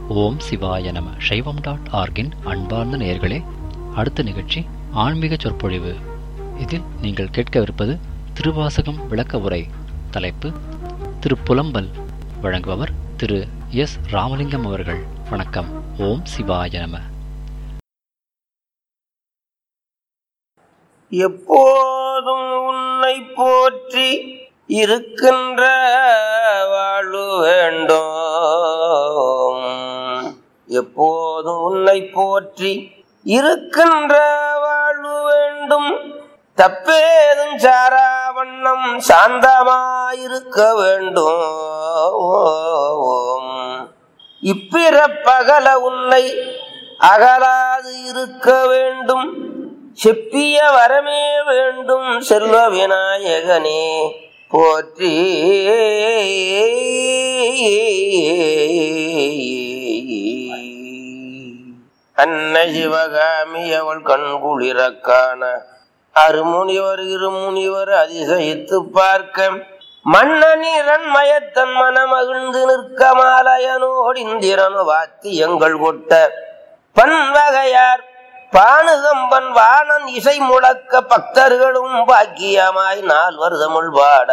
ஓம் சிவாய நம சைவம் டாட் ஆர்கின் அன்பார்ந்த நேயர்களே அடுத்த நிகழ்ச்சி ஆன்மீக சொற்பொழிவு இதில் நீங்கள் கேட்கவிருப்பது திருவாசகம் விளக்க உரை தலைப்பு திரு புலம்பல் வழங்குபவர் திரு எஸ் ராமலிங்கம் அவர்கள் வணக்கம் ஓம் சிவாய நம எப்போதும் உன்னை போற்றி இருக்கின்ற வாழ்வு வேண்டும் எப்போதும் உன்னை போற்றி இருக்கின்ற வாழ்வு வேண்டும் தப்பேதும் சாரா வண்ணம் சாந்தமாயிருக்க வேண்டும் இப்பிறப்பகல உன்னை அகலாது இருக்க வேண்டும் செப்பிய வரமே வேண்டும் செல்வ விநாயகனே போற்றி அன்ன சிவகாமி அவள் கண்குளிரக் காண அருமுனிவர் இருமுனிவர் அதிசயித்து பார்க்க மன்னனிரன் மயத்தன் மனமகிழ்ந்து நிற்க மாலயனோடிந்திரனு வாத்தியங்கள் கொட்ட பன்வகையார் பானுகம்பன் வாணன் இசை முழக்க பக்தர்களும் பாக்கியமாய் நால்வர் தமிழ் பாட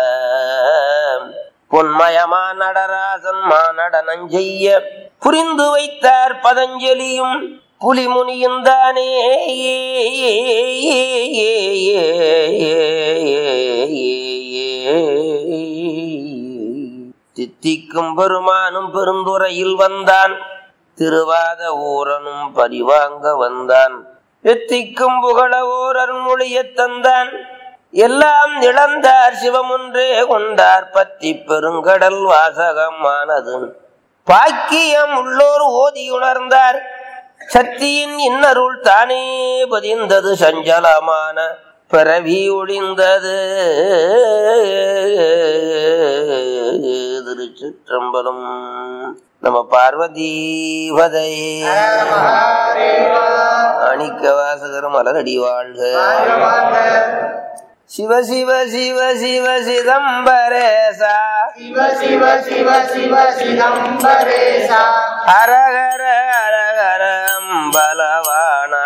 பொன்மயமா நடராசன் மாநடனம் செய்ய புரிந்து வைத்தார் பதஞ்சலியும் புலிமுனியும் தானே தித்திக்கும் பெருமானும் பெருந்துறையில் வந்தான் திருவாத ஊரனும் பரிவாங்க வந்தான் எத்திக்கும் புகழ ஓரன் மொழியத் தந்தான் எல்லாம் இழந்தார் சிவமொன்றே கொண்டார் பத்தி பெருங்கடல் வாசகமானது பாக்கியம் உள்ளோர் ஓதி உணர்ந்தார் சக்தியின் இன்னருள் தானே பதிந்தது சஞ்சலமான பிறவி ஒளிந்தது திருச்சிற்றம்பலம் நம்ம பார்வதீபதை அணிக்க வாசகர் மலரடி வாழ்க சிவ சிவ சிவ சிவ சிதம்பரேசா சிவ சிவ சிவ சிவ சிதம்பரேசா ஹரஹர ஹரஹர அம்பலவானா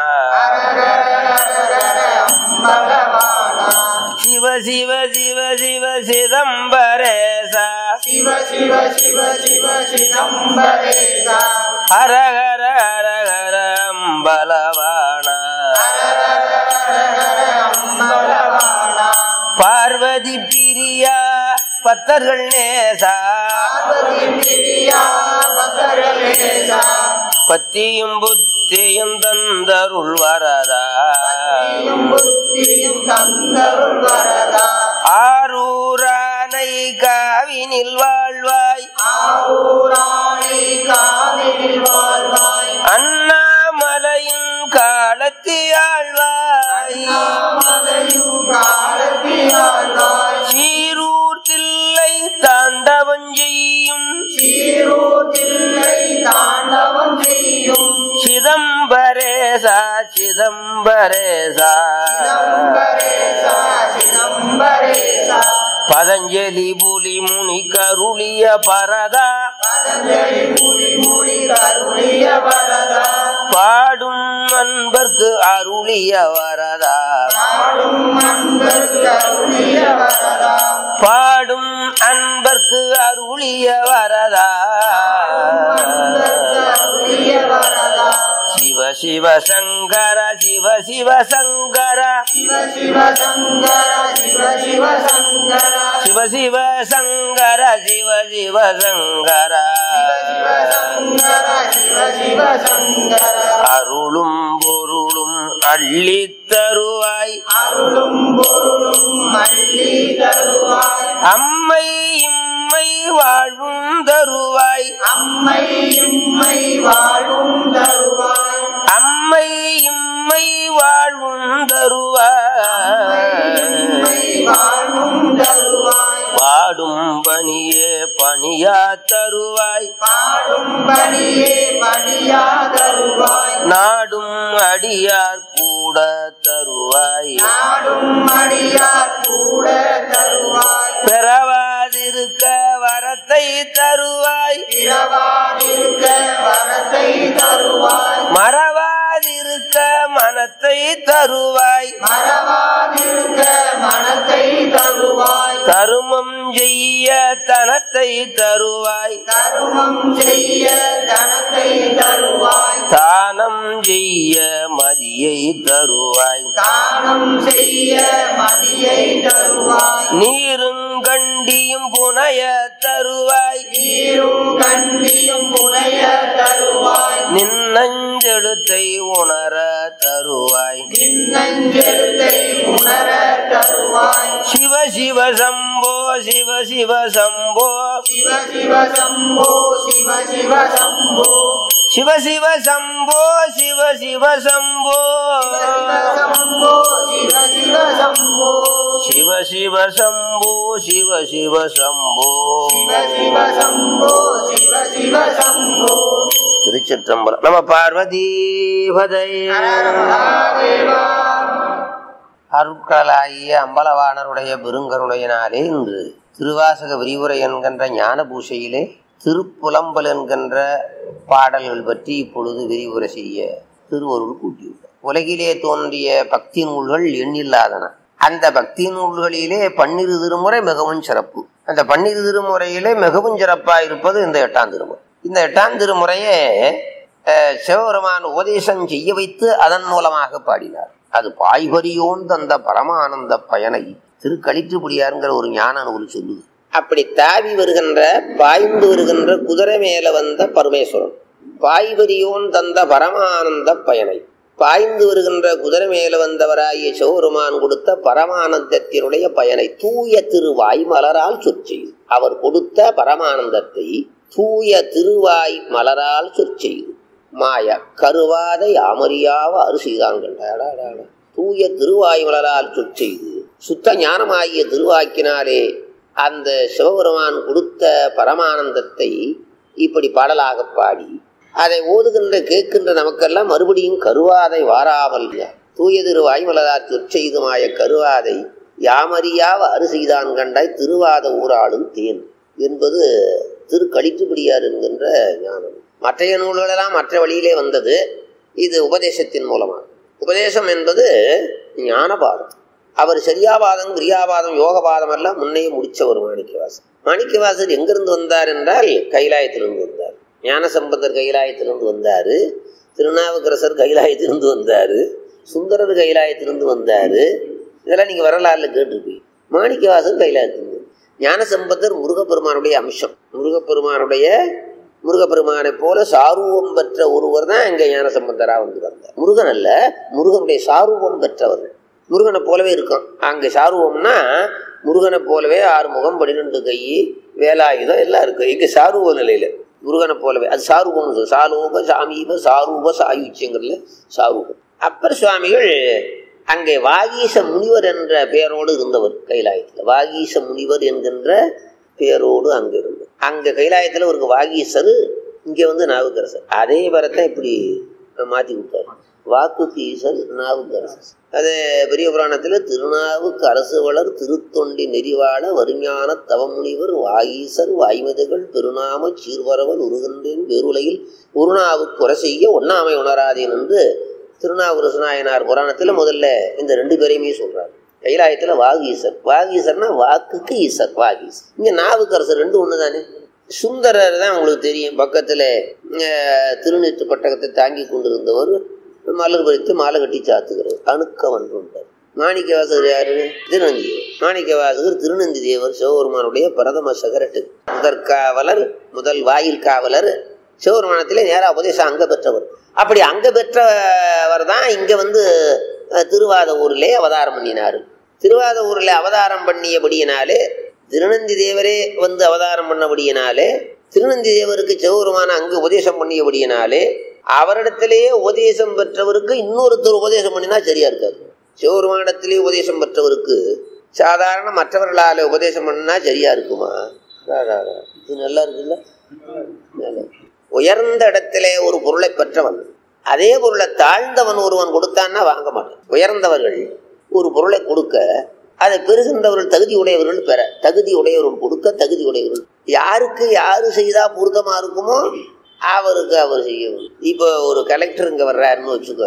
பகவானா சிவ சிவ சிவ சிவ சிதம்பரேசா சிவ சிவ சிவ சிவ சிதம்பரேசா ஹரஹர ஹரஹர அம்பலவானா அம்பலவானா பார்வதி பிரியா பத்தர்கள் நேசா பார்வதி பிரியா பகரலேசா பத்தியும் புத்தியும் தந்தருள் வரதா புத்தியும் புத்தியும் தந்தருள் வரதா ஆரூரானை காவினில் வாழ்வாய் ஆரூராணி காவினில் வாழ்வாய் அண்ணாமலையின் காலத்தி ஆழ்வாய் மலையும் காலத்தியாழ்வாய் சீரூர் தில்லை தாண்டவம் செய்யும் சீரோட்டில்லை தாண்டவம் செய்யும் சிதம்பரேசா சிதம்பரேசா சிதம்பரேசா சிதம்பரேசா பதஞ்சலி புலி முனி கருளிய பரதா பதஞ்சலி முடி முடி கருளிய வரதா பாடும் அன்பர்க்கு அருளிய வரதா பாடும் அன்பர் கருளிய வரதா பாடும் அன்பர்க்கு அருளிய வரதா அன்பர் கருளிய வரதா சிவ சிவ சங்கர சிவ சிவ சங்கர சிவ சிவ சங்கர சிவ சிவ சங்கர சிவ சிவ சங்கர சிவ சிவ சங்கர சிவ சங்கர சிவ சிவ சங்கர அருளும் பொருளும் அள்ளித் தருவாய் அருளும் பொருளும் மல்லி தருவாய் அம்மை இம்மை வாழ்வும் தருவாய் அம்மை இம்மை வாழும் தருவாய் அம்மை இம்மை வாழ்வும் இம்மை தருவாய் வாழும் தருவாய் பாடும் பணியே பணியா தருவாய் பாடும் பணியே பணியா தருவாய் நாடும் அடியார் கூட தருவாய் நாடும் அடியார் கூட தருவாய் பெறவாதிருக்க வரத்தை தருவாய் பிறவாதிருக்க வரத்தை மனத்தை தருவாய் மறவாதிருக்க மனத்தை தருவாய் தருமம் செய்ய தனத்தை தருவாய் தருமம் செய்ய தனத்தை தருவாய் தானம் செய்ய மதியை தருவாய் தானம் செய்ய மதியை தருவாய் நீருங்கண்டியும் புனைய தருவாய் நீரும் கண்டியும் புனைய தருவாய் நின்னஞ்செழுத்தை உணர தருவாய் நின்னஞ்செழுத்தை உணர தருவாய் சிவ சிவ சம்போ சிவ சிவ சம்போ சிவ சிவ சம்போ சிவ சிவ சம்போ சிவ சிவ சம்போ சிவ சிவ சம்போ சிவ சிவ சம்போ சிவ சிவ சம்போ சிவ சிவ சம்போ சிவ சிவ சம்போ சிவ சிவ சம்போ சிவ சிவ சம்போ திருச்சிற்றம்பலம் நம பார்வதி ஹர மகாதேவா அருட்களாகிய அம்பலவாணருடைய பெருங்கருணையினாலே இன்று திருவாசக விரிவுரை என்கின்ற ஞான பூஷையிலே திருப்புலம்பல் என்கின்ற பாடல்கள் பற்றி இப்பொழுது விரிவுரை செய்ய திருவருள் கூட்டியுள்ளார் உலகிலே தோன்றிய பக்தி நூல்கள் எண்ணில்லாதன அந்த பக்தி நூல்களிலே பன்னிரு திருமுறை மிகவும் சிறப்பு அந்த பன்னிரு திருமுறையிலே மிகவும் சிறப்பாக இருப்பது இந்த எட்டாம் திருமுறை இந்த எட்டாம் திருமுறையே அஹ், சிவபெருமான் உபதேசம் செய்ய வைத்து அதன் மூலமாக பாடினார் அது பாய்வரியோன் தந்த பரமானந்த பயனை திருக்களிற்றுப்படியாருங்கிற ஒரு ஞான நூல் சொல்லுது அப்படி தாவி வருகின்ற பாய்ந்து வருகின்ற குதிரை மேல வந்த பரமேஸ்வரன் பாய்வரியோன் தந்த பரமானந்த பயனை பாய்ந்து வருகின்ற குதிரை மேல வந்தவராகிய சிவபெருமான் கொடுத்த பரமானந்தத்தினுடைய பயனை தூய திருவாய் மலரால் சொற்செய்து அவர் கொடுத்த பரமானந்தத்தை தூய திருவாய் மலரால் சொற்செய்து மாய கருவாத யாமறியாவ அரிசிதான் கண்டாடா தூய திருவாய் மலரால் சொற்செய்து சுத்த ஞானமாகிய திருவாக்கினாலே அந்த சிவபெருமான் கொடுத்த பரமானந்தத்தை இப்படி பாடலாக பாடி அதை ஓதுகின்ற கேட்கின்ற நமக்கெல்லாம் மறுபடியும் கருவாதை வாராமல் தூய திரு வாய்மலரார் சொற்செய்துமாய கருவாதை யாமறியாவ அரிசிதான் கண்டாய் திருவாத ஊராளும் தேன் என்பது திருக்களித்துப்படியார் என்கின்ற ஞானம் மற்றைய நூல்களெல்லாம் மற்ற வழியிலே வந்தது இது உபதேசத்தின் மூலமாக உபதேசம் என்பது ஞானபாதம் அவர் சரியாபாதம் கிரியாபாதம் யோகபாதம் எல்லாம் முன்னையே முடிச்சவர் மாணிக்கவாசர் மாணிக்கவாசர் எங்கிருந்து வந்தார் என்றால் கைலாயத்திலிருந்து வந்தார் ஞானசம்பந்தர் கைலாயத்திலிருந்து வந்தார் திருநாவுக்கரசர் கைலாயத்திலிருந்து வந்தார் சுந்தரர் கைலாயத்திலிருந்து வந்தார் இதெல்லாம் நீங்கள் வரலாறுல கேட்டிருப்பீங்க மாணிக்கவாசர் கைலாயத்திலிருந்து ஞானசம்பந்தர் முருகப்பெருமானுடைய அம்சம் முருகப்பெருமானுடைய முருகப்பெருமானை போல சாரூபம் பெற்ற ஒருவர் தான் இங்கே ஞானசம்பந்தராக வந்து வந்தார் முருகன் அல்ல முருகனுடைய சாரூபம் பெற்றவர் முருகனை போலவே இருக்கும் அங்கே சாரூபம்னா முருகனை போலவே ஆறு முகம் பன்னிரெண்டு கை வேலாயுதம் எல்லாம் இருக்கு இங்கே சாரூப நிலையில முருகனை போலவே அது சாரூபம் சொல்லு. சாலோக சாமீப சாரூப சாயுச்சியங்கிறதுல சாரூபம் அப்பர் சுவாமிகள் அங்கே வாகீச முனிவர் என்ற பெயரோடு இருந்தவர் கைலாயத்தில் வாகீச முனிவர் என்கின்ற பேரோடு அங்கே இருந்தது அங்கே கைலாயத்தில் ஒரு வாகீசர் இங்கே வந்து நாவுக்கரசர் அதே வரத்தான் இப்படி மாற்றி விட்டார் வாக்குக்கு ஈசர் நாவுக்கரசர் அது பெரிய புராணத்தில் திருநாவுக்கு அரசு வளர் திருத்தொண்டி நெறிவாழ வருஞான தவமுனிவர் வாகீசர் வாய்மதுகள் பெருநாம சீர்வரவன் உருகின்றேன் வேறுலையில் உருணாவு குறை செய்ய ஒண்ணாமை உணராதேன் என்று திருநாவுக்கரசு நாயனார் புராணத்தில் முதல்ல இந்த ரெண்டு பேரையுமே சொல்றாரு கைலாயத்தில் வாகீசர் வாகீசர்னா வாக்குக்கு ஈசர் வாகீசர் இங்கே நாவுக்கரசர் ரெண்டு ஒன்று தானே சுந்தரர் தான் உங்களுக்கு தெரியும் பக்கத்தில் திருநீற்று பட்டகத்தை தாங்கி கொண்டிருந்தவர் மலர் பறித்து மாலை கட்டி சாத்துகிறவர் அணுக்க வந்துட்டார் மாணிக்கவாசகர் யாரு திருநந்தி மாணிக்கவாசகர் திருநந்தி தேவர் சிவபெருமானுடைய பிரதம சகரட்டு முதற்காவலர் முதல் வாயில் காவலர் சிவபெருமானத்திலே நேரா உபதேசம் அங்க பெற்றவர் அப்படி அங்க பெற்றவர் தான் இங்க வந்து அஹ், திருவாத ஊரிலே அவதாரம் பண்ணினாரு திருவாத ஊரில் அவதாரம் பண்ணியபடியினாலே திருநந்தி தேவரே வந்து அவதாரம் பண்ணபடியினாலே திருநந்தி தேவருக்கு சிவபெருமான அங்கு உபதேசம் பண்ணியபடியினாலே அவரிடத்திலேயே உபதேசம் பெற்றவருக்கு இன்னொருத்தர் உபதேசம் பண்ணினா சரியா இருக்காது சிவபெருமானிடத்திலே உபதேசம் பெற்றவருக்கு சாதாரண மற்றவர்களால உபதேசம் பண்ணா சரியா இருக்குமா அடா, அடா, அடா. இது நல்லா இருக்குல்ல நல்லா இருக்கு. உயர்ந்த இடத்திலே ஒரு பொருளை பெற்றவன் அதே பொருளை தாழ்ந்தவன் ஒருவன் கொடுத்தான்னா வாங்க மாட்டான் உயர்ந்தவர்கள் ஒரு பொருளை கொடுக்க அதை பெறுகின்றவர்கள் தகுதி உடையவர்கள் பெற தகுதி உடையவர்கள் கொடுக்க தகுதி உடையவர்கள் யாருக்கு யாரு செய்தா பொருத்தமா இருக்குமோ அவருக்கு அவர் செய்யணும் இப்போ ஒரு கலெக்டர் இங்க வர்றாருன்னு வச்சுக்கோ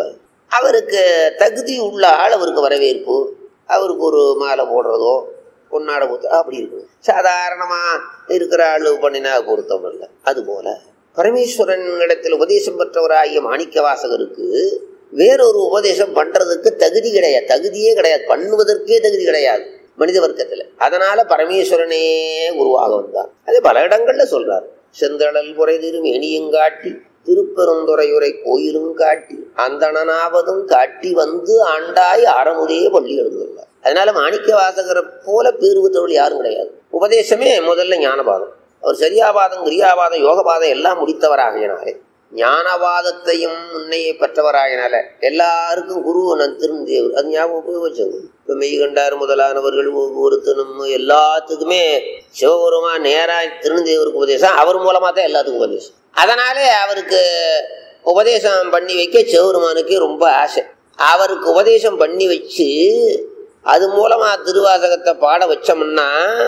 அவருக்கு தகுதி உள்ள ஆள் அவருக்கு வரவேற்பு அவருக்கு ஒரு மாலை போடுறதோ பொன்னாடை கொடுத்து அப்படி இருக்கும் சாதாரணமாக இருக்கிற ஆள் பண்ணினா பொருத்தம் இல்லை அதுபோல பரமேஸ்வரன் இடத்தில் உபதேசம் பெற்றவராகிய மாணிக்க வாசகருக்கு வேறொரு உபதேசம் பண்றதுக்கு தகுதி கிடையாது தகுதியே கிடையாது பண்ணுவதற்கே தகுதி கிடையாது மனித வர்க்கத்துல அதனால பரமேஸ்வரனே உருவாக வந்தார் அது பல இடங்கள்ல சொல்றார் செந்தழல் புரைதிரும் எணியங்காட்டி திருப்பெருந்துறையுரை கோயிலும் காட்டி அந்தணனாவதும் காட்டி வந்து ஆண்டாய் அறமுறையே பள்ளி எழுந்துள்ளார் அதனால மாணிக்க வாசகரை போல பேரு பெற்றவர்கள் யாரும் கிடையாது உபதேசமே முதல்ல ஞானபாதம் அவர் சரியாபாதம் கிரியாபாதம் யோகபாதம் எல்லாம் முடித்தவராகினாலே ஞானவாதத்தையும் முன்னையே பெற்றவராகினால எல்லாருக்கும் குரு நான் திருந்தேவர் அது ஞாபகம் வச்சது இப்போ மெய்கண்டார் முதலானவர்கள் ஒவ்வொருத்தனும் எல்லாத்துக்குமே சிவபெருமா நேரா திருநந்தேவருக்கு உபதேசம் அவர் மூலமா தான் எல்லாத்துக்கும் உபதேசம் அதனாலே அவருக்கு உபதேசம் பண்ணி வைக்க சிவபெருமானுக்கு ரொம்ப ஆசை அவருக்கு உபதேசம் பண்ணி வச்சு அது மூலமா திருவாசகத்தை பாட வச்சோம்னா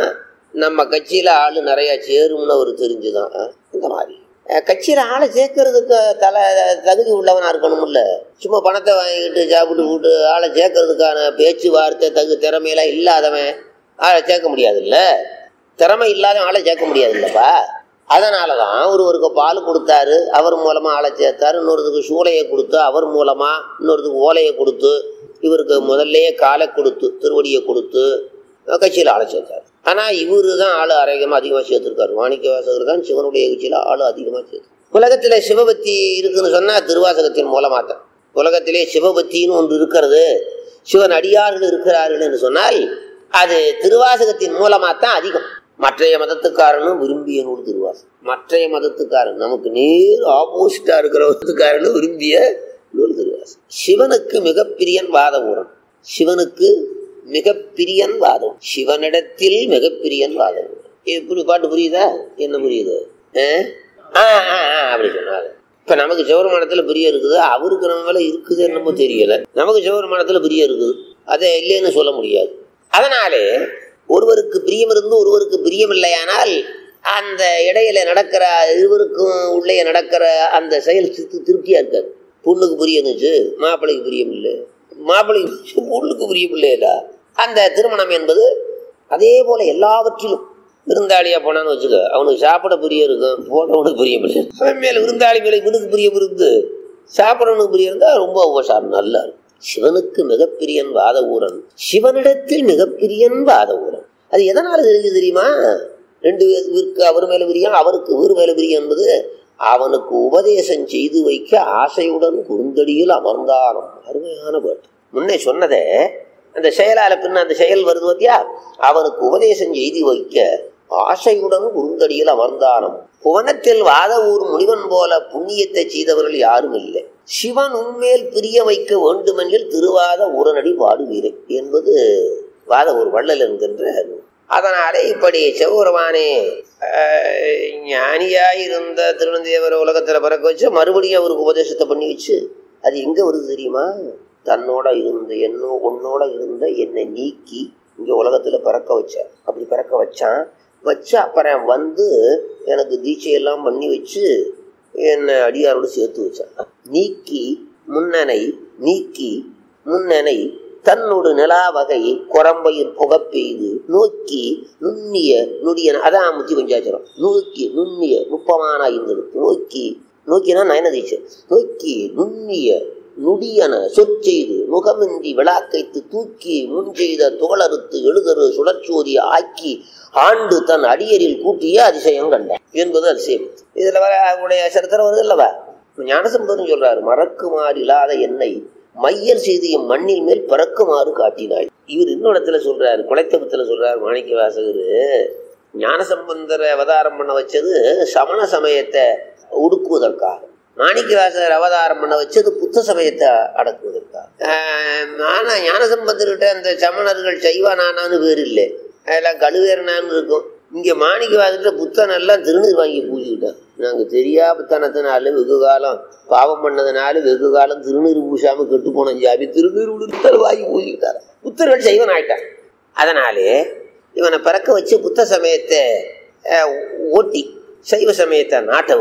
நம்ம கட்சியில ஆளு நிறைய சேரும்னு அவர் தெரிஞ்சுதான் இந்த மாதிரி அஹ் கட்சியில ஆளை சேர்க்கறதுக்கு தலை தகுதி உள்ளவனா இருக்கணும்ல சும்மா பணத்தை வாங்கிட்டு சாப்பிட்டு போட்டு ஆளை சேர்க்கறதுக்கான பேச்சுவார்த்தை தகு திறமையெல்லாம் இல்லாதவன் ஆளை சேர்க்க முடியாதுல்ல திறமை இல்லாதவன் ஆளை சேர்க்க முடியாதுல்லப்பா அதனால தான் ஒருவருக்கு பால் கொடுத்தாரு அவர் மூலமாக ஆளை சேர்த்தாரு இன்னொருத்துக்கு சூளையை கொடுத்து அவர் மூலமாக இன்னொருத்துக்கு ஓலையை கொடுத்து இவருக்கு முதல்லையே காலை கொடுத்து திருவடியை கொடுத்து கட்சியில் ஆளை சேர்த்தார் ஆனால் இவரு தான் ஆள் ஆரோக்கியமாக அதிகமாக சேர்த்துருக்காரு மாணிக்க வாசகர் தான் சிவனுடைய கட்சியில் ஆள் அதிகமாக சேர்த்து உலகத்தில் சிவபக்தி இருக்குன்னு சொன்னால் திருவாசகத்தின் மூலமாக தான் உலகத்திலே சிவபக்தின்னு ஒன்று இருக்கிறது சிவன் அடியார்கள் இருக்கிறார்கள்னு சொன்னால் அது திருவாசகத்தின் மூலமாக தான் அதிகம் மற்றைய மதத்துக்காரனும் விரும்பிய நூல் திருவாசகம் மற்றைய மதத்துக்காரன் நமக்கு நேர் ஆப்போசிட்டா இருக்கிற மதத்துக்காரனும் விரும்பிய நூல் திருவாசகம் சிவனுக்கு மிகப்பிரியன் வாத ஊரன் சிவனுக்கு மிகப்பிரியன் வாதம் சிவனிடத்தில் மிகப்பிரியன் வாதம் எப்படி பாட்டு புரியுதா என்ன புரியுது அஹ்? ஆ, ஆ, ஆ, அப்படி சொன்னாங்க இப்ப நமக்கு சிவருமானத்துல பிரியம் இருக்குது அவருக்கு நம்ம மேல இருக்குது என்னமோ தெரியல நமக்கு சிவருமானத்துல பிரியம் இருக்குது அதை இல்லைன்னு சொல்ல முடியாது அதனாலே ஒருவருக்கு பிரியம் இருந்து ஒருவருக்கு பிரியம் இல்லையானால் அந்த இடையில நடக்கிற இருவருக்கும் உள்ளே நடக்கிற அந்த செயல் திருப்தி- திருப்தியா இருக்காது பொண்ணுக்கு பிரியம் இருந்துச்சு மாப்பிள்ளைக்கு பிரியம் இல்லை மாப்பிள்ளைக்கு பொண்ணுக்கு பிரியம் இல்லையா அந்த திருமணம் என்பது அதே போல எல்லாவற்றிலும் விருந்தாளியா போனான்னு வச்சுக்க அவனுக்கு சாப்பிட பிரியம் இருக்கும் போனவனுக்கு பிரியம் இல்லை அவன் மேல விருந்தாளி மேல இவனுக்கு பிரியம் இருந்து சாப்பிடவனுக்கு பிரியம் இருந்தா ரொம்ப உபசாரம் நல்லா இருக்கும் சிவனுக்கு மிகப்பிரியன் வாத ஊரன் சிவனிடத்தில் மிகப்பிரியன் வாத ஊரன் அது எதனால தெரிஞ்சு தெரியுமா ரெண்டு பேருக்கு அவர் மேல பிரியம் அவருக்கு இவர் மேல பிரியம் என்பது அவனுக்கு உபதேசம் செய்து வைக்க ஆசையுடன் குறுந்தடியில் அமர்ந்தானம் அருமையான பாட்டு முன்னே சொன்னதே அந்த செயலால பின்ன அந்த செயல் வருது பார்த்தியா அவனுக்கு உபதேசம் செய்து வைக்க ஆசையுடன் குறுந்தடியில் அமர்ந்தானம் புவனத்தில் வாத ஊர் முனிவன் போல புண்ணியத்தை செய்தவர்கள் யாரும் இல்லை சிவன் உண்மேல் பிரிய வைக்க வேண்டுமென்றில் திருவாத ஊரனடி பாடுவீரே என்பது வாத ஒரு வள்ளல் என்கின்ற நூல். அதனாலே இப்படி சிவபெருமானே ஆஹ், ஞானியாயிருந்த திருநந்தேவர உலகத்துல பிறக்க வச்சு மறுபடியும் அவருக்கு உபதேசத்தை பண்ணி வச்சு அது எங்க வருது தெரியுமா தன்னோட இருந்த என்னோ உன்னோட இருந்த என்னை நீக்கி இங்க உலகத்துல பிறக்க வச்சார் அப்படி பிறக்க வச்சான் வச்சு அப்புறம் வந்து எனக்கு தீட்சையெல்லாம் பண்ணி வச்சு என்னை அடியாரோடு சேர்த்து வச்சான் நீக்கி முன்னனை நீக்கி முன்னனை தன்னோடு நிலா வகை குரம்பையில் புகப்பெய்து நோக்கி நுண்ணிய நுடியன அதான் முத்தி பஞ்சாச்சரம் நோக்கி நுண்ணிய நுட்பமான ஐந்தெழுத்து நோக்கி நோக்கினா நயனதீட்சை நோக்கி நுண்ணிய நுடியன சொற்செய்து முகமின்றி விளாக்கைத்து தூக்கி முன் செய்த தோளறுத்து எழுதரு சுழற்சோதி ஆக்கி ஆண்டு தன் அடியரில் கூட்டிய அதிசயம் கண்டான் என்பது அதிசயம் இதுல வர அவருடைய சரித்திரம் வருது அல்லவா ஞானசம்பதம் சொல்றாரு மறக்குமாறு இல்லாத என்னை மையல் செய்து என் மண்ணில் மேல் பிறக்குமாறு காட்டினாய் இவர் இன்னொரு இடத்துல சொல்றாரு குலைத்தபத்துல சொல்றாரு மாணிக்க வாசகர் ஞானசம்பந்தரை அவதாரம் பண்ண வச்சது சமண சமயத்தை ஒடுக்குவதற்காக மாணிக்க வாசகர் அவதாரம் பண்ண வச்சது புத்த சமயத்தை அடக்குவதற்காக ஆஹ் ஆனா ஞானசம்பந்தர்கிட்ட அந்த சமணர்கள் சைவானானான்னு பேர் இல்லை அதெல்லாம் கழுவேறனான்னு இருக்கும் இங்க மாணிக்க வாசகர் புத்தன் எல்லாம் திருநீர் வாங்கி பூஜிக்கிட்டான் நாங்க தெரியா புத்தனத்தினால வெகு காலம் பாவம் பண்ணதுனால வெகு காலம் திருநீர் பூசாம கெட்டு போன ஜாமி திருநீர் உடுத்தல் வாங்கி பூஜிக்கிட்டார் புத்தர்கள் சைவன் ஆயிட்டான் அதனாலே இவனை பிறக்க வச்சு புத்த சமயத்தை அஹ், ஓட்டி சைவ சமயத்தை நாட்ட வேணும்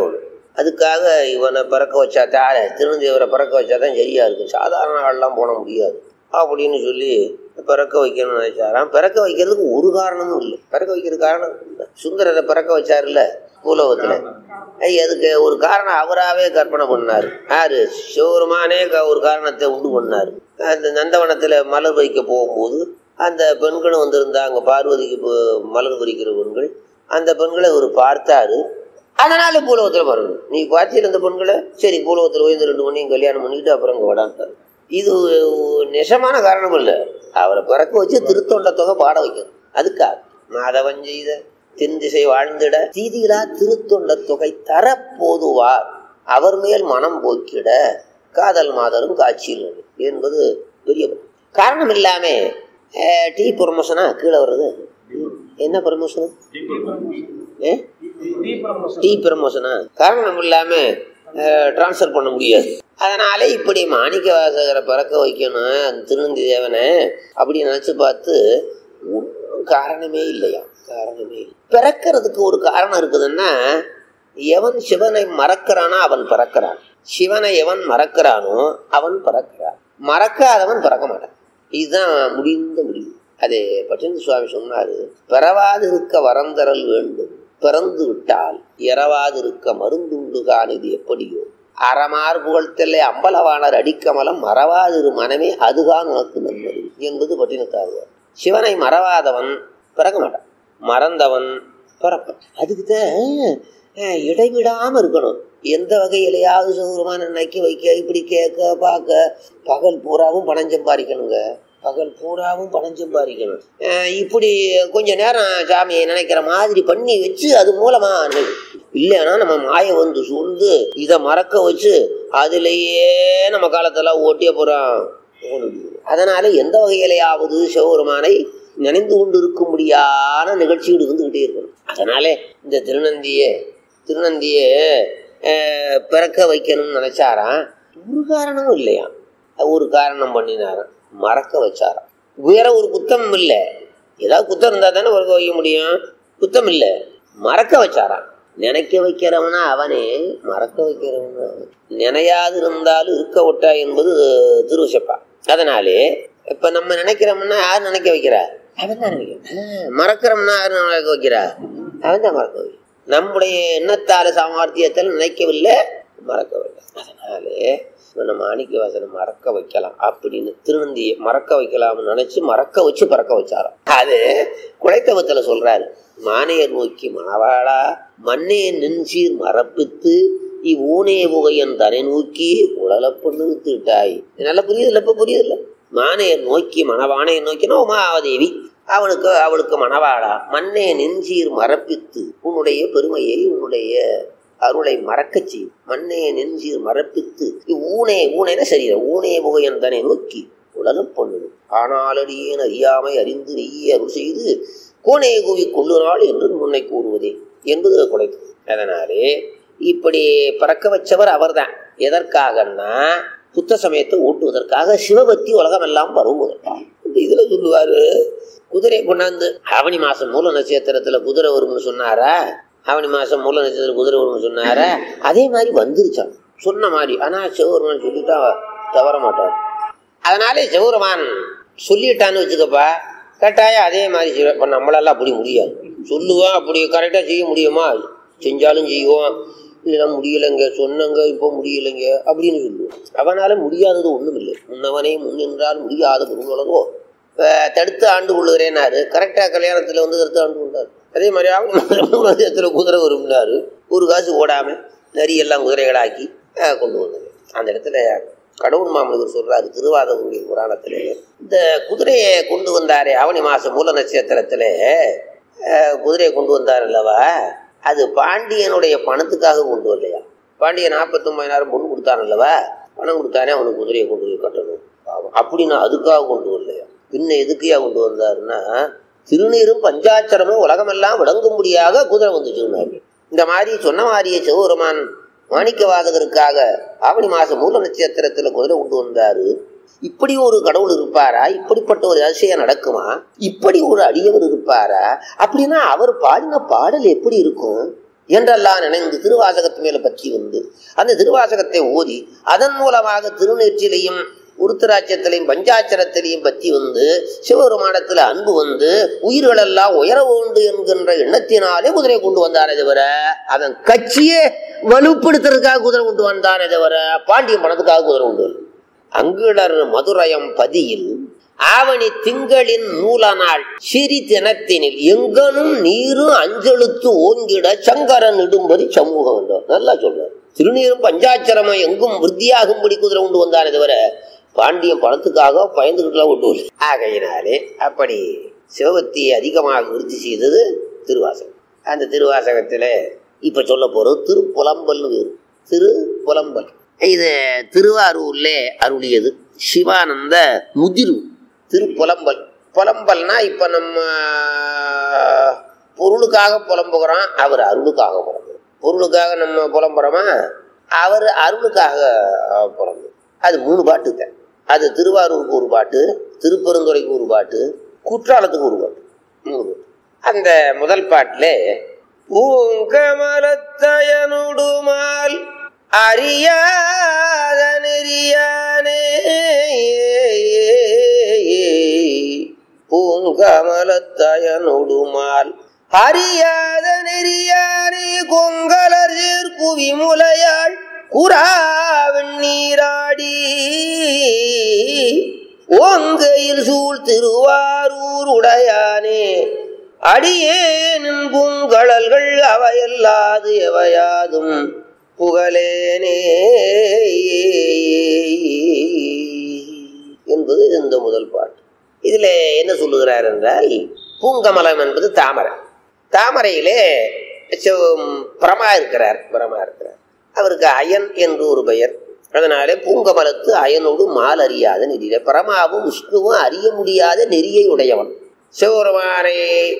அதுக்காக இவனை பிறக்க வச்சா தார திருநந்தேவரை பிறக்க வச்சா தான் சரியா இருக்கும் சாதாரண ஆள்லாம் போட முடியாது அப்படின்னு சொல்லி பிறக்க வைக்கணும்னு நினைச்சாராம் பிறக்க வைக்கிறதுக்கு ஒரு காரணமும் இல்லை பிறக்க வைக்கிறது காரணம் இல்லை. சுந்தரரை பிறக்க வச்சாருல்ல பூலோகத்துல ஐ, அதுக்கு ஒரு காரணம் அவராகவே கற்பனை பண்ணார் யாரு சிவருமானே க- ஒரு காரணத்தை உண்டு பண்ணார் அந்த நந்தவனத்துல மலர் பறிக்க போகும்போது அந்த பெண்களும் வந்திருந்தாங்க பார்வதிக்கு போ- மலர் பறிக்கிற பெண்கள் அந்த பெண்களை இவர் பார்த்தாரு அதனால பூலோகத்துல வரணும் நீ பார்த்தியில் இந்த பெண்களை சரி பூலோகத்துல போய் இந்த ரெண்டு மணியும் கல்யாணம் பண்ணிட்டு அப்புறம் இங்கே வடான்ட்டார் இது நெசமான காரணம் இல்லை அவரை பிறக்க வச்சு திருத்தொண்ட தொகை பாட வைக்கணும் அதுக்காக மாதவன் செய்த தென் திசை வாழ்ந்திட தீதிகளா திருத்தொண்ட தொகை தரப்போதுவார் அவர் மேல் மனம் போக்கிட காதல் மாதரும் காட்சியில் நடு என்பது பெரிய காரணம் இல்லாம அஹ், டீ ப்ரொமோஷனா கீழே வர்றது என்ன ப்ரமோஷன் டீ ப்ரமோஷனா காரணம் இல்லாம ட்ரான்ஸ்ஃபர் பண்ண முடியாது அதனால இப்படி மாணிக்க வாசகரை பிறக்க வைக்கணும் அந்த திருநந்தி தேவனை அப்படி நினைச்சு பார்த்து ஒண்ணும் காரணமே இல்லையா காரணமே இல்லை பிறக்கிறதுக்கு ஒரு காரணம் இருக்குதுன்னா எவன் சிவனை மறக்கிறானோ அவன் பிறக்கிறான் சிவனை எவன் மறக்கிறானோ அவன் பிறக்கிறான் மறக்காதவன் பிறக்க மாட்டான் இதுதான் முடிந்த முடிவு அதே பட்டின சுவாமி சொன்னாரு பிறவாதிருக்க வரந்தரல் வேண்டும் பிறந்து விட்டால் இரவாதிருக்க மருந்துண்டுகான் இது எப்படியோ அறமார் புகழ்த்தல்லை அம்பலவாணர் அடிக்கமலம் மறவாதிரு மனமே அதுதான் உனக்கு நன்மது என்பது பட்டினத்தாழ்வார் சிவனை மறவாதவன் பிறக்க மாட்டான் மறந்தவன் பிறப்பான் அதுக்கு தான் அஹ், இடைவிடாம இருக்கணும் எந்த வகையிலையாவது சௌகரமான நினைக்க வைக்க இப்படி கேட்க பார்க்க பகல் பூராவும் பணம் சம்பாதிக்கணுங்க பகல் பூராவும் பணம் சம்பாதிக்கணும் அஹ், இப்படி கொஞ்ச நேரம் சாமியை நினைக்கிற மாதிரி பண்ணி வச்சு அது மூலமா நி- இல்லைன்னா நம்ம மாயை வந்து சூழ்ந்து இதை மறக்க வச்சு அதுலேயே நம்ம காலத்தெல்லாம் ஓட்டிய போறோம் அதனால எந்த வகையிலையாவது சிவபெருமானை நினைந்து கொண்டு இருக்கும்படியான நிகழ்ச்சிகள் இருந்துகிட்டே இருக்கணும் அதனால இந்த திருநந்தியை திருநந்தியை அஹ், பிறக்க வைக்கணும்னு நினைச்சாராம் ஒரு காரணமும் இல்லையா ஒரு காரணம் பண்ணினாராம் மறக்க வச்சாராம் வேற ஒரு குத்தம் இல்லை ஏதாவது குத்தம் இருந்தா தானே பிறக்க வைக்க முடியும் குத்தம் இல்லை மறக்க வச்சாராம் நினைக்க வைக்கிறவனா அவனே மறக்க வைக்கிறவனா அவன். நினையாது இருந்தாலும் இருக்க விட்டா என்பது திருவசப்பா அதனாலே இப்ப நம்ம நினைக்கிறோம்னா யார் நினைக்க வைக்கிறா அவன் தான் நினைக்கிறான் மறக்கிறோம்னா யார் நினைக்க வைக்கிறா அவன் தான் மறக்க வைக்கிறான் நம்முடைய எண்ணத்தால சாமர்த்தியத்தில் நினைக்கவில்லை மறக்கவில்லை அதனாலே இப்ப நம்ம மாணிக்க வாசனை மறக்க வைக்கலாம் அப்படின்னு திருநந்தியை மறக்க வைக்கலாம்னு நினைச்சு மறக்க வச்சு பறக்க வச்சாராம் அது குழைத்தவத்துல சொல்றாரு மானையர் நோக்கி மணவாளா மண்ணே நின்சீர் மறப்பித்து இவ்வூனே புகையன் தனை நோக்கி உழலப்பண்ணு விட்டாய் நல்லா புரியுதுல்ல இப்ப புரியுதுல்ல மானையர் நோக்கி மணவானையை நோக்கினா உமாதேவி அவனுக்கு அவளுக்கு மணவாளா மண்ணே நெஞ்சீர் மறப்பித்து உன்னுடைய பெருமையை உன்னுடைய அருளை மறக்கச் செய் மண்ணே நெஞ்சீர் மறப்பித்து ஊனே ஊனேன சரீரம் ஊனே புகையன் தன்னை நோக்கி உடலும் பண்ணுது ஆனாலடியேன் அறியாமை அறிந்து நெய்ய அருள் செய்து கோனே கூவி கொள்ளுநாள் என்று முன்னை கூறுவதே என்பது குலைத்து அதனாலே இப்படி பறக்க வச்சவர் அவர்தான் எதற்காகன்னா புத்த சமயத்தை ஓட்டுவதற்காக சிவபக்தி உலகமெல்லாம் பரவுவதற்காக இந்த இதுல சொல்லுவாரு குதிரை கொண்டாந்து ஆவணி மாசம் மூல நட்சத்திரத்துல குதிரை வரும்னு சொன்னாரா ஆவணி மாசம் மூல நட்சத்திரம் குதிரை வரும்னு சொன்னாரா அதே மாதிரி வந்துருச்சான் சொன்ன மாதிரி ஆனா சிவபெருமான் சொல்லிட்டா தவற மாட்டார் அதனாலே சிவபெருமான் சொல்லிட்டான்னு வச்சுக்கப்பா கட்டாயம் அதே மாதிரி செய்வேன் இப்போ நம்மளால அப்படி முடியாது சொல்லுவோம் அப்படி கரெக்டாக செய்ய முடியுமா செஞ்சாலும் செய்வோம் இல்லைன்னா முடியலைங்க சொன்னங்க இப்போ முடியலைங்க அப்படின்னு சொல்லுவோம் அவனால முடியாதது ஒன்றும் இல்லை முன்னவனே முன்னின்றால் முடியாத பொருளுலகோ இப்போ தடுத்து ஆண்டு கொள்ளுகிறேனாரு கரெக்டாக கல்யாணத்தில் வந்து தடுத்து ஆண்டு கொண்டார் அதே மாதிரி அவங்க குதிரை வரும்னாரு ஒரு காசு ஓடாமல் நரியெல்லாம் குதிரைகளாக்கி அஹ், கொண்டு வந்தது அந்த இடத்துல கடவுள் மாமனிதர் சொல்றாரு திருவாதகுருடைய புராணத்துல இந்த குதிரையை கொண்டு வந்தாரே ஆவணி மாசம் மூல நட்சத்திரத்துல அஹ், குதிரையை கொண்டு வந்தார் அல்லவா அது பாண்டியனுடைய பணத்துக்காக கொண்டு வரலையா பாண்டியன் நாற்பத்தொம்பதாயிரம் பொண்ணு கொடுத்தான் அல்லவா பணம் கொடுத்தானே அவனுக்கு குதிரையை கொண்டு போய் கட்டணும் பாவம். அப்படின்னு அதுக்காக கொண்டு வரலையா பின்ன எதுக்கையா கொண்டு வந்தாருன்னா திருநீரும் பஞ்சாட்சரமும் உலகமெல்லாம் விளங்கும்படியாக குதிரை வந்துச்சுன்னாரு இந்த மாதிரி சொன்ன மாதிரியே சிவபெருமான் மாணிக்கவாதகருக்காக ஆவணி மாசம் மூல நட்சத்திரத்துல குதிரை கொண்டு வந்தாரு இப்படி ஒரு கடவுள் இருப்பாரா இப்படிப்பட்ட ஒரு அதிசயம் நடக்குமா இப்படி ஒரு அடியவர் இருப்பாரா அப்படின்னா அவர் பாடின பாடல் எப்படி இருக்கும் என்றெல்லாம் நினைந்து திருவாசகத்து மேல பற்றி வந்து அந்த திருவாசகத்தை ஓதி அதன் மூலமாக திருநெற்றிலையும் உருத்தராட்சத்திலையும் பஞ்சாட்சரத்திலையும் பற்றி வந்து சிவபெருமானத்தில் அன்பு வந்து உயிர்களெல்லாம் உயர வேண்டும் என்கின்ற எண்ணத்தினாலே குதிரை கொண்டு வந்தானே தவிர அதன் கட்சியே வலுப்படுத்துறதுக்காக குதிரை கொண்டு வந்தானே தவிர பாண்டியன் பணத்துக்காக குதிரை கொண்டு வரல. அங்குளர் மதுரயம் பதியில் ஆவணி திங்களின் மூல நாள் சிறி தினத்தினில் எங்கனும் நீரும் அஞ்செழுத்து ஓங்கிட சங்கரன் இடும்படி சமூகம் என்றார் நல்லா சொல்றார் திருநீரும் பஞ்சாட்சரமும் எங்கும் விருத்தியாகும்படி குதிரை கொண்டு வந்தானே தவிர பாண்டியன் பணத்துக்காக பயந்துகிட்டுலாம் கொண்டு வரல ஆகையினாலே அப்படி சிவபக்தியை அதிகமாக விருத்தி செய்தது திருவாசகம் அந்த திருவாசகத்துல இப்ப சொல்ல போறது திருப்புலம்பல்னு வேறு திரு புலம்பல் இது திருவாரூர்ல அருளியது சிவானந்த முதிர்வு திருப்புலம்பல் புலம்பல்னா இப்ப நம்ம பொருளுக்காக புலம்புகிறோம் அவர் அருளுக்காக புலம்புறோம் பொருளுக்காக நம்ம புலம்புறோமா அவர் அருளுக்காக அஹ், புலம்பு அது மூணு பாட்டு தான் அது திருவாரூருக்கு ஒரு பாட்டு திருப்பெருந்துறைக்கு ஒரு பாட்டு குற்றாலத்துக்கு ஒரு பாட்டு மூணு பாட்டு அந்த முதல் பாட்டுல பூங்கமலத்தயனுடுமால் அறியாத நெறியானே பூங்கமலத்தயனுடுமால் அறியாத நெறியானே கொங்கலர் குவி முலையாள் குறாவின் நீராடி ஓங்கையில் சூழ் திருவாரூர் உடையானே அடியேனின் பூங்கழல்கள் அவையல்லாது எவையாதும் புகழேனே என்பது இந்த முதல் பாட்டு இதுல என்ன சொல்லுகிறார் என்றால் பூங்கமலம் என்பது தாமரை தாமரையிலே சிவ- பிரமா இருக்கிறார் பிரமா இருக்கிறார் அவருக்கு அயன் என்று ஒரு பெயர் அதனாலே பூங்கமலத்து அயனோடு மால் அறியாத நெறியில பரமாவும் விஷ்ணுவும் அறிய முடியாத நெறியை உடையவன் சிவபெருமானை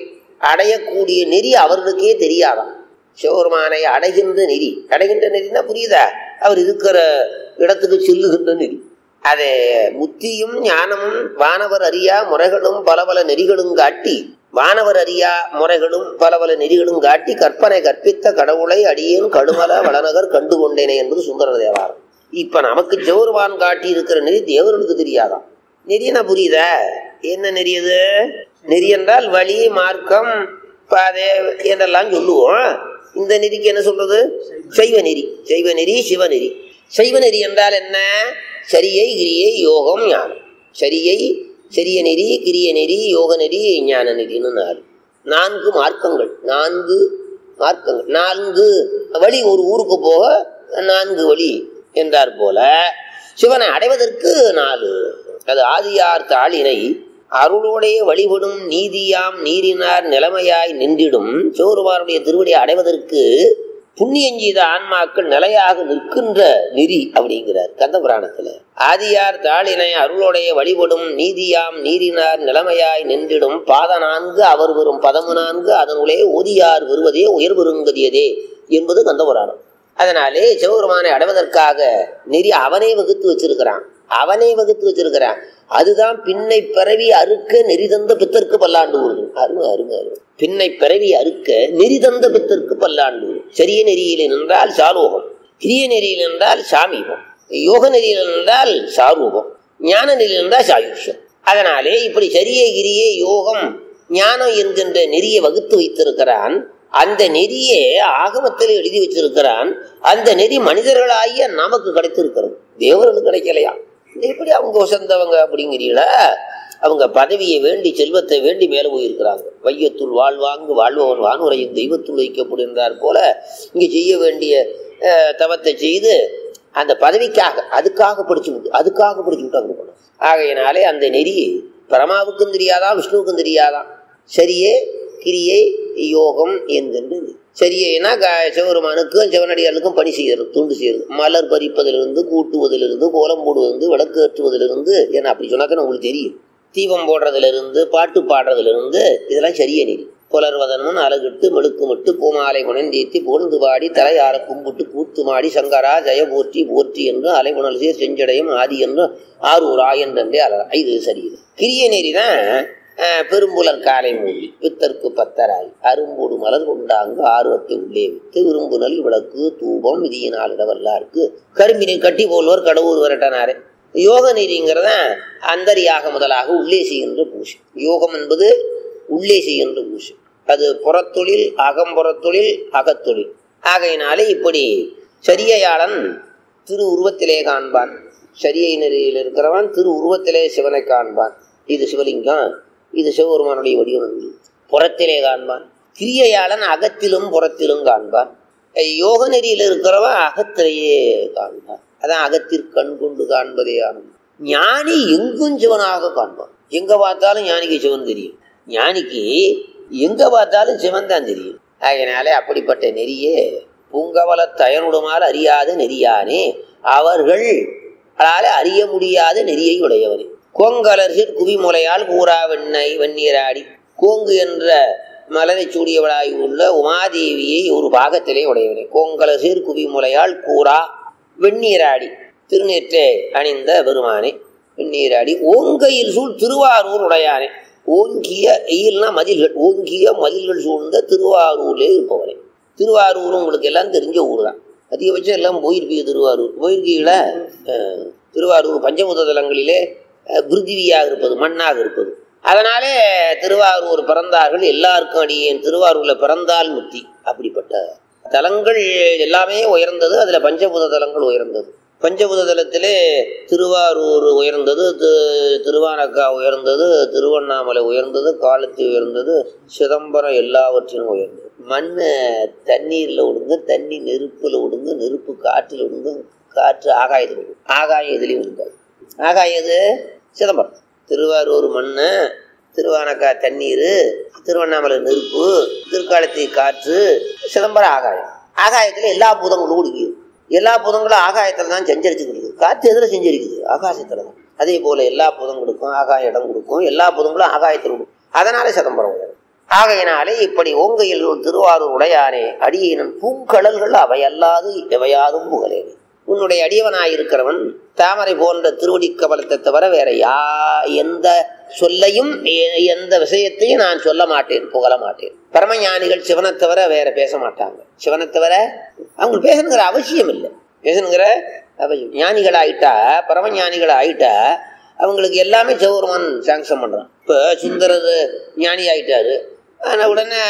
அடையக்கூடிய நெறி அவர்களுக்கே தெரியாதாம் சிவபெருமானை அடைகின்ற நெறி அடைகின்ற நெறினா புரியுதா அவர் இருக்கிற இடத்துக்கு செல்லுகின்ற நெறி அது முத்தியும் ஞானமும் வானவர் அறியா முறைகளும் பல பல நெறிகளும் காட்டி வானவர் அறியா முறைகளும் பல பல நெறிகளும் காட்டி கற்பனை கற்பித்த கடவுளை அடியேன் கடுமல வளநகர் கண்டு கொண்டேனே என்பது சுந்தர தேவாரம் இப்ப நமக்கு ஜோர்வான் காட்டி இருக்கிற நெறி தேவர்களுக்கு தெரியாதாம் நெறினா புரியுதா என்ன நெறி அது நெறி என்றால் வழி மார்க்கம் பாதை என்றெல்லாம் சொல்லுவோம் இந்த நெறிக்கு என்ன சொல்றது சைவ நெறி சைவ நெறி சிவநெறி சைவ நெறி என்றால் என்ன சரியை கிரியை யோகம் ஞானம் சரியை சரிய நெறி கிரிய நெறி யோக நெறி ஞான நெறின்னு நாலு நான்கு மார்க்கங்கள் நான்கு மார்க்கங்கள் நான்கு வழி ஒரு ஊருக்கு போக நான்கு வழி என்றார் போல சிவனை அடைவதற்கு நாலு அது ஆதியார் தாளினை அருளோடைய வழிபடும் நீதியாம் நீரினார் நிலைமையாய் நின்றிடும் சிவருமாருடைய திருவடியை அடைவதற்கு புண்ணியம் செய்த ஆன்மாக்கள் நிலையாக நிற்கின்ற நெறி அப்படிங்கிறார் கந்த புராணத்துல ஆதியார் தாளினை அருளோடைய வழிபடும் நீதியாம் நீரினார் நிலைமையாய் நின்றிடும் பாத நான்கு அவர் வரும் பதமு நான்கு அதனுள்ளே ஓதியார் வருவதே உயர் பெருங்கதியதே என்பது கந்த புராணம் அதனாலே சிவபெருமானை அடைவதற்காக நெறி அவனே வகுத்து வச்சிருக்கிறான் அவனே வகுத்து வச்சிருக்கிறான் அதுதான் பின்னை பிறவி அறுக்க நெறி தந்த பித்தற்கு பல்லாண்டு ஊருது அருமை அருமை அருமை பின்னை பிறவி அறுக்க நெறி தந்த பித்தற்கு பல்லாண்டு ஊரு சரிய நெறியில் நின்றால் சாலோகம் கிரிய நெறியில் நின்றால் சாமீபம் யோக நெறியில் நின்றால் சாரூபம் ஞான நெறியில் நின்றால் சாயுஷ்யம் அதனாலே இப்படி சரியை கிரியே யோகம் ஞானம் என்கின்ற நெறியை வகுத்து வைத்திருக்கிறான் அந்த நெறியை ஆகமத்தில் எழுதி வச்சிருக்கிறான் அந்த நெறி மனிதர்களாகிய நமக்கு கிடைத்திருக்கிறது தேவர்களுக்கு கிடைக்கலையா எப்படி அவங்க வசந்தவங்க அப்படிங்கிறீங்களா அவங்க பதவியை வேண்டி செல்வத்தை வேண்டி மேலே போயிருக்கிறாங்க வையத்துள் வாழ்வாங்கு வாழ்பவன் வானுரையும் தெய்வத்துள் வைக்கப்படுகின்றார் போல இங்கே செய்ய வேண்டிய அஹ், தவத்தை செய்து அந்த பதவிக்காக அதுக்காக படிச்சு விட்டு அதுக்காக படிச்சு விட்டு அங்கே போனோம் ஆகையினாலே அந்த நெறி பரமாவுக்கும் தெரியாதான் விஷ்ணுவுக்கும் தெரியாதான் சரியே கிரியை யோகம் என்கின்ற நெறி. சரியைனா க சிவருமானுக்கும் சிவனடியார்களுக்கும் பணி செய்யறது துண்டு செய்யறது மலர் பறிப்பதிலிருந்து கூட்டுவதிலிருந்து கோலம் போடுவதிலிருந்து விளக்கு ஏற்றுவதிலிருந்து ஏன்னா அப்படி சொன்னாக்க உங்களுக்கு தெரியும் தீபம் போடுறதிலிருந்து பாட்டு பாடுறதிலிருந்து இதெல்லாம் சரிய நெறி புலர்வதனும் அலகிட்டு மெழுக்குமிட்டு பூமாலை குணந்தேத்தி புகழ்ந்து பாடி தலையார கும்பிட்டு கூத்து மாடி சங்கரா ஜெய போற்றி போற்றி என்று அலைகுணல் சேர் செஞ்சடையும் ஆதி என்று ஆரூர் ஆயன்றே அலரா இது சரியில்லை கிரிய நெறி தான் அஹ், பெரும்புலர் காலை மூடி பித்தற்கு பத்தராய் அரும்போடு மலர் கொண்டாங்கு ஆர்வத்தை உள்ளே வித்து விரும்பு நல் விளக்கு தூபம் விதியினால் இடவல்லாருக்கு கரும்பினை கட்டி போல்வர் கடவுள் விரட்டனாரே யோக நீதிங்கிறத அந்தரியாக முதலாக உள்ளே செய்கின்ற பூசை யோகம் என்பது உள்ளே செய்கின்ற பூசை அது புறத்தொழில் அகம்புறத்தொழில் அகத்தொழில் ஆகையினாலே இப்படி சரியையாளன் திரு உருவத்திலே காண்பான் சரியை நெறியில் இருக்கிறவன் திரு உருவத்திலே சிவனை காண்பான் இது சிவலிங்கம் இது சிவபெருமானுடைய வடிவம் புறத்திலே காண்பான் கிரியையாளன் அகத்திலும் புறத்திலும் காண்பான் யோக நெறியில் இருக்கிறவன் அகத்திலேயே காண்பான் அதான் அகத்திற்கு கண் கொண்டு காண்பதே ஆனந்தம் ஞானி எங்கும் சிவனாக காண்பான் எங்க பார்த்தாலும் ஞானிக்கு சிவன் தெரியும் ஞானிக்கு எங்க பார்த்தாலும் சிவன் தான் தெரியும் ஆகையினாலே அப்படிப்பட்ட நெறியே பூங்கவல தயனுடுமால் அறியாத நெறியானே அவர்கள் அதால அறிய முடியாத நெறியை உடையவனே கோங்கலர்சிற் குவிமுலையால் கூறா வெண்ணெய் வெந்நீராடி கோங்கு என்ற மலரை சூடியவளாய் உள்ள உமாதேவியை ஒரு பாகத்திலே உடையவனே கோங்கலசிர் குவிமுலையால் கூறா வெந்நீராடி திருநீற்றே அணிந்த பெருமானே வெந்நீராடி ஓங்கையில் சூழ் திருவாரூர் உடையானே ஓங்கிய எயில்னா மதில்கள் ஓங்கிய மதில்கள் சூழ்ந்த திருவாரூரிலே இருப்பவனே திருவாரூர் உங்களுக்கு எல்லாம் தெரிஞ்ச ஊர் தான் அதிகபட்சம் எல்லாம் போயிருப்பீங்க திருவாரூர் போயிருக்கீங்களா அஹ், திருவாரூர் பஞ்சமுத தலங்களிலே அஹ், பிருத்திவியாக இருப்பது மண்ணாக இருப்பது அதனாலே திருவாரூர் பிறந்தார்கள் எல்லாருக்கும் அடியேன் திருவாரூர்ல பிறந்தால் முத்தி அப்படிப்பட்ட தலங்கள் எல்லாமே உயர்ந்தது அதுல பஞ்சபூத தலங்கள் உயர்ந்தது பஞ்சபூத தலத்திலே திருவாரூர் உயர்ந்தது தி- திருவானக்கா உயர்ந்தது திருவண்ணாமலை உயர்ந்தது காலத்தி உயர்ந்தது சிதம்பரம் எல்லாவற்றிலும் உயர்ந்தது மண் தண்ணீர்ல விடுங்க தண்ணி நெருப்புல விடுங்க நெருப்பு காற்றுல விடுங்க காற்று ஆகாயத்தில் விடுங்க ஆகாயம் எதுலையும் விடுங்காது ஆகாயம் எது சிதம்பரம் திருவாரூர் மண் திருவானக்கா தண்ணீர் திருவண்ணாமலை நெருப்பு திருக்காலத்தி காற்று சிதம்பரம் ஆகாயம் ஆகாயத்தில் எல்லா பூதங்களும் குடிக்குது எல்லா பூதங்களும் ஆகாயத்தில் தான் செஞ்சரிச்சுக்கிட்டு இருக்குது காற்று எதில் செஞ்சரிக்குது ஆகாசத்தில் தான் அதே போல் எல்லா பூதங்களுக்கும் ஆகாய இடம் கொடுக்கும் எல்லா பூதங்களும் ஆகாயத்தில் கொடுக்கும் அதனால சிதம்பரம் உயரும் ஆகையினாலே இப்படி ஓங்கையில் ஒரு திருவாரூர் உடையானே அடியினன் பூங்கடல்கள் அவையல்லாது எவையாதும் புகழேனே உன்னுடைய அடியவனாயிருக்கிறவன் தாமரை போன்ற திருவடி கபலத்தை தவிர வேற யா எந்த சொல்லையும் எ- எந்த விஷயத்தையும் நான் சொல்ல மாட்டேன் புகழ மாட்டேன் பரமஞானிகள் சிவனை தவிர வேற பேச மாட்டாங்க சிவனை தவிர அவங்களுக்கு பேசணுங்கிற அவசியம் இல்லை பேசணுங்கிற அவசியம் ஞானிகள் ஆயிட்டா பரமஞானிகள் ஆயிட்டா அவங்களுக்கு எல்லாமே சிவபெருமான் சாங்ஷன் பண்றான் இப்போ சுந்தரது ஞானி ஆயிட்டாரு ஆனா உடனே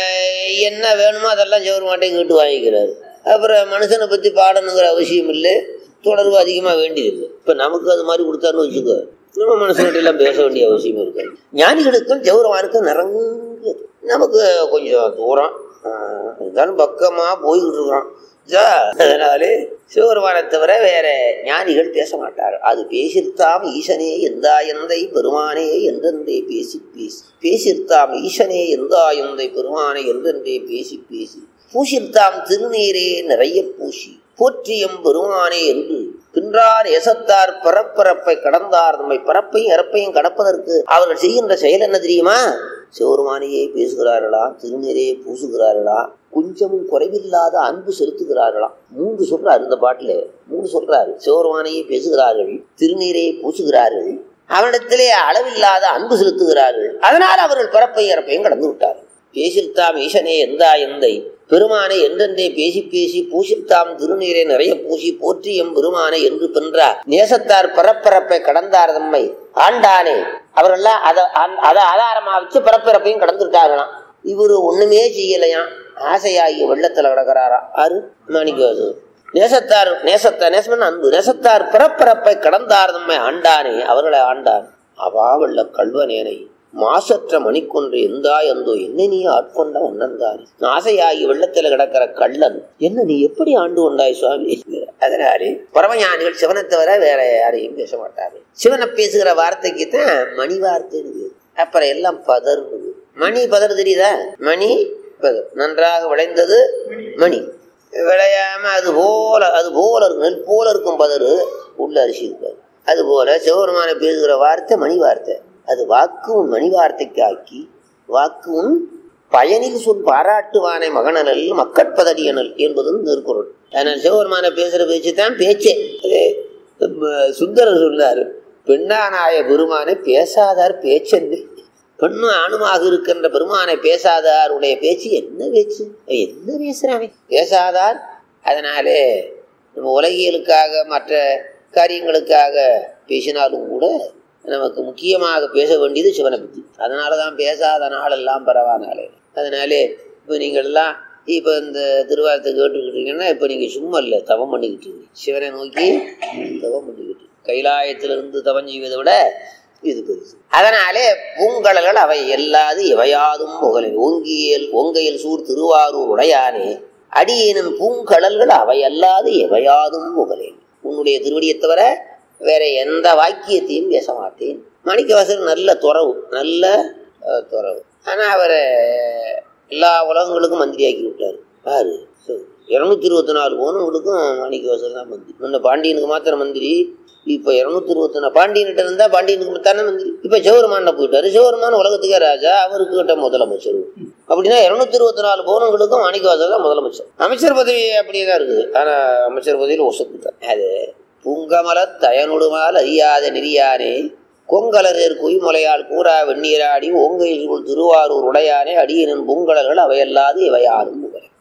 என்ன வேணுமோ அதெல்லாம் சிவபெருமான்ட்டே கேட்டு வாங்கிக்கிறாரு அப்புறம் மனுஷனை பற்றி பாடணுங்கிற அவசியம் இல்லை தொடர்பு அதிகமாக வேண்டியதில்லை இப்போ நமக்கு அது மாதிரி கொடுத்தாருன்னு வச்சுக்கோ நம்ம மனுஷன்கிட்ட எல்லாம் பேச வேண்டிய அவசியம் இருக்காது ஞானிகளுக்கும் ஜெவரவானுக்கும் நிறங்கியது நமக்கு கொஞ்சம் தூரம் ஆஹ், இருந்தாலும் பக்கமாக போய்கிட்டு இருக்கிறோம் ஜா, அதனாலே சிவபெருமானை தவிர வேற ஞானிகள் பேச மாட்டார்கள் அது பேசிர்த்தாம் ஈசனே எந்தா எந்தை பெருமானே என்றென்றே பேசி பேசி பேசிர்த்தாம் ஈசனே எந்தா எந்தை பெருமானே என்றென்றே பேசி பேசி பூசிர்த்தாம் திருநீரே நிறைய பூசி போற்றியம் பெருமானே என்று பின்றார் எசத்தார் பரப்பரப்பை கடந்தார் நம்மை பரப்பையும் இறப்பையும் கடப்பதற்கு அவர்கள் செய்கின்ற செயல் என்ன தெரியுமா சிவருமானையே பேசுகிறார்களா திருநீரையே பூசுகிறார்களா கொஞ்சமும் குறைவில்லாத அன்பு செலுத்துகிறார்களாம் மூன்று சொல்றாரு இந்த பாட்டுல மூணு சொல்றாரு சிவருமானையே பேசுகிறார்கள் திருநீரையே பூசுகிறார்கள் அவனிடத்திலே அளவில்லாத அன்பு செலுத்துகிறார்கள் அதனால் அவர்கள் பரப்பை இறப்பையும் கடந்து விட்டார்கள் பேசித்தாம் ஈசனே எந்தா எந்தை பெருமானை என்றென்றே பேசி பேசி பூசித்தாம் திருநீரை நிறைய பூசி போற்றி எம் பெருமானை என்று பென்றார் நேசத்தார் பரப்பரப்பை கடந்தார் தம்மை ஆண்டானே அவரெல்லாம் அதை அதை ஆதாரமா வச்சு பரப்பிறப்பையும் கடந்துட்டாங்களாம் இவரு ஒண்ணுமே செய்யலையாம் ஆசையாகி வெள்ளத்துல கிடக்கிறாராம் ஆறு மாணிக்காது நேசத்தார் நேசத்தார் நேசம்னு அன்பு நேசத்தார் பிறப்பிறப்பை கடந்தார் தம்மை ஆண்டானே அவர்களை ஆண்டான் அவா வெள்ள கல்வனேனை மாசற்ற மணிக்கொன்று எந்தா எந்தோ என்ன நீ ஆட்கொண்ட ஒன்னந்தாரி ஆசையாகி வெள்ளத்துல கிடக்கிற கள்ளன் என்ன நீ எப்படி ஆண்டு கொண்டாய் சுவாமி அதனாலே பரமஞானிகள் சிவனை தவிர வேற யாரையும் பேச மாட்டாரு சிவனை பேசுகிற வார்த்தைக்கு தான் மணி வார்த்தைன்னு பேரு. அப்புறம் எல்லாம் பதர்னு மணி பதர் தெரியுதா மணி பதர் நன்றாக விளைந்தது மணி விளையாம அது போல அது போல இருக்கும் நெல் போல இருக்கும் பதறு உள்ள அரிசி இருக்காது அது போல சிவபெருமான பேசுகிற வார்த்தை மணி வார்த்தை அது வாக்கும் மணி வார்த்தைக்கு ஆக்கி வாக்கும் பயனில் சொல் பாராட்டுவானை மகனல் மக்கட்பதடியனல் என்பதும் திருக்குறள் அதனால் சிவபெருமான பேசுற பேச்சு தான் பேச்சே அது, ம, சுந்தரர் சொன்னாரு பெண்ணானாய பெருமானை பேசாதார் பேச்சென்று பெண்ணும் ஆணுமாக இருக்கின்ற பெருமானை பேசாதாருடைய பேச்சு என்ன பேச்சு அவன் என்ன பேசுறான் பேசாதார் அதனாலே நம்ம உலகியலுக்காக மற்ற காரியங்களுக்காக பேசினாலும் கூட நமக்கு முக்கியமாக பேச வேண்டியது சிவனை பற்றி அதனால தான் பேசாத நாளெல்லாம் பரவானாலே அதனாலே இப்போ நீங்கள் எல்லாம் இப்போ இந்த திருவாரத்தை கேட்டுக்கிட்டீங்கன்னா இப்போ நீங்கள் சும்மா இல்லை தவம் பண்ணிக்கிட்டு இருக்கீங்க. சிவனை நோக்கி தவம் பண்ணிக்கிட்டு கைலாயத்திலிருந்து தவம் செய்வதை விட இது பெருசு அதனாலே பூங்கடல்கள் அவை எல்லாது எவையாதும் புகழில் ஓங்கியல் ஓங்கையில் சூர் திருவாரூர் உடையானே அடியேனும் பூங்கடல்கள் அவை அல்லாது எவையாதும் புகழேன் உன்னுடைய திருவடியைத் தவிர வேற எந்த வாக்கியத்தையும் பேச மாட்டேன் மாணிக்கவாசர் நல்ல துறவு நல்ல அஹ், துறவு ஆனால் அவரை எல்லா உலகங்களுக்கும் மந்திரியாக்கி விட்டார் யாரு இரநூத்தி இருபத்தி நாலு போனவங்களுக்கும் மாணிக்கவாசர் தான் மந்திரி முன்ன பாண்டியனுக்கு மாத்திரம் மந்திரி இப்போ இரநூத்தி இருபத்தி நாலு பாண்டியன்கிட்ட இருந்தால் பாண்டியனுக்கு தானே மந்திரி இப்போ சிவருமான போயிட்டாரு சிவருமான உலகத்துக்கே ராஜா அவருக்கு கிட்ட முதலமைச்சர் அப்படின்னா இருநூத்தி இருபத்தி நாலு பவுனங்களுக்கும் மாணிக்கவாசர் தான் முதலமைச்சர் அமைச்சர் பதவி அப்படியே தான் இருக்குது ஆனால் அமைச்சர் பதவியில் ஒசத்து தான் அது பூங்கமல தயனுடுமால் அறியாத நெறியானே கொங்கலரேர் குய்முலையால் கூறா வெந்நீராடி ஓங்கையில் திருவாரூர் உடையானே அடியினன் பூங்கலர்கள் அவையல்லாது இவையாரும்